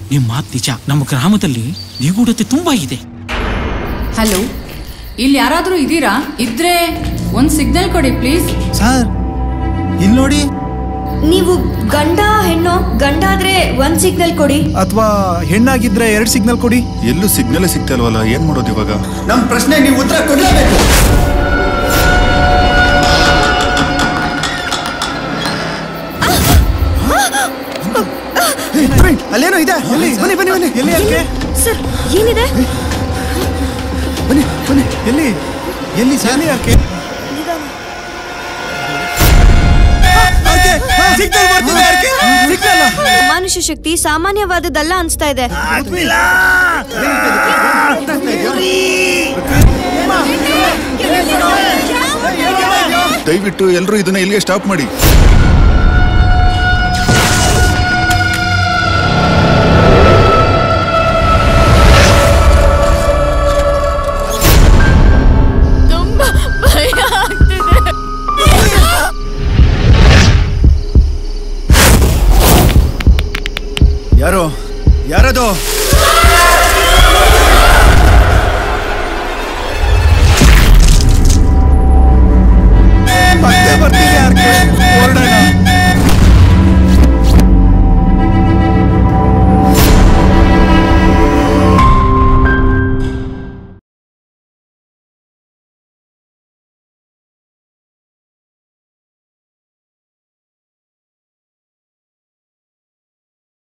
ನಿಮ್ ಮಾತ್ ನಿಜ ನಮ್ಮ ಗ್ರಾಮದಲ್ಲಿ ನಿಗೂಢತೆ ತುಂಬಾ ಇದೆ ಹಲೋ ಇಲ್ಲಿ ಯಾರಾದ್ರೂ ಇದ್ದೀರಾ ಇದ್ರೆ ಒಂದ್ ಸಿಗ್ನಲ್ ಕೊಡಿ ಪ್ಲೀಸ್ ಸರ್ ಇಲ್ಲಿ ನೋಡಿ ನೀವು ಗಂಡ ಹೆಣ್ಣು ಗಂಡ ಆದ್ರೆ ಒಂದ್ ಸಿಗ್ನಲ್ ಕೊಡಿ ಅಥವಾ ಹೆಣ್ಣಾಗಿದ್ರೆ ಎರಡು ಸಿಗ್ನಲ್ ಕೊಡಿ ಎಲ್ಲೂ ಸಿಗ್ನಲ್ ಸಿಗ್ತಲ್ವಲ್ಲ ಏನ್ ಮಾಡೋದು ಇವಾಗ ನಮ್ಮ ಪ್ರಶ್ನೆ ನೀವು ಉತ್ತರ ಕೊಡಲೇಬೇಕು ಅಲ್ಲೇನೋ ಇದೆ ಎಲ್ಲಿ ಬನ್ನಿ ಬನ್ನಿ ಬನ್ನಿ ಎಲ್ಲಿ ಯಾಕೆ ಸರ್ ಏನಿದೆ ಬನ್ನಿ ಬನ್ನಿ ಎಲ್ಲಿ ಎಲ್ಲಿ ಸರ್ ಯಾಕೆ ಸಿಗ್ನಲ್ ಬರ್ತಿದೆ ಯಾಕೆ ಸಿಗ್ನಲ್ ಅಮಾನುಷ ಶಕ್ತಿ ಸಾಮಾನ್ಯವಾದದ್ದಲ್ಲ ಅನ್ಸ್ತಾ ಇದೆ ದಯವಿಟ್ಟು ಎಲ್ಲರೂ ಇದನ್ನ ಇಲ್ಲಿಗೆ ಸ್ಟಾಪ್ ಮಾಡಿ ತುಂಬಾ ಭಯ ಆಗ್ತಿದೆ ಯಾರು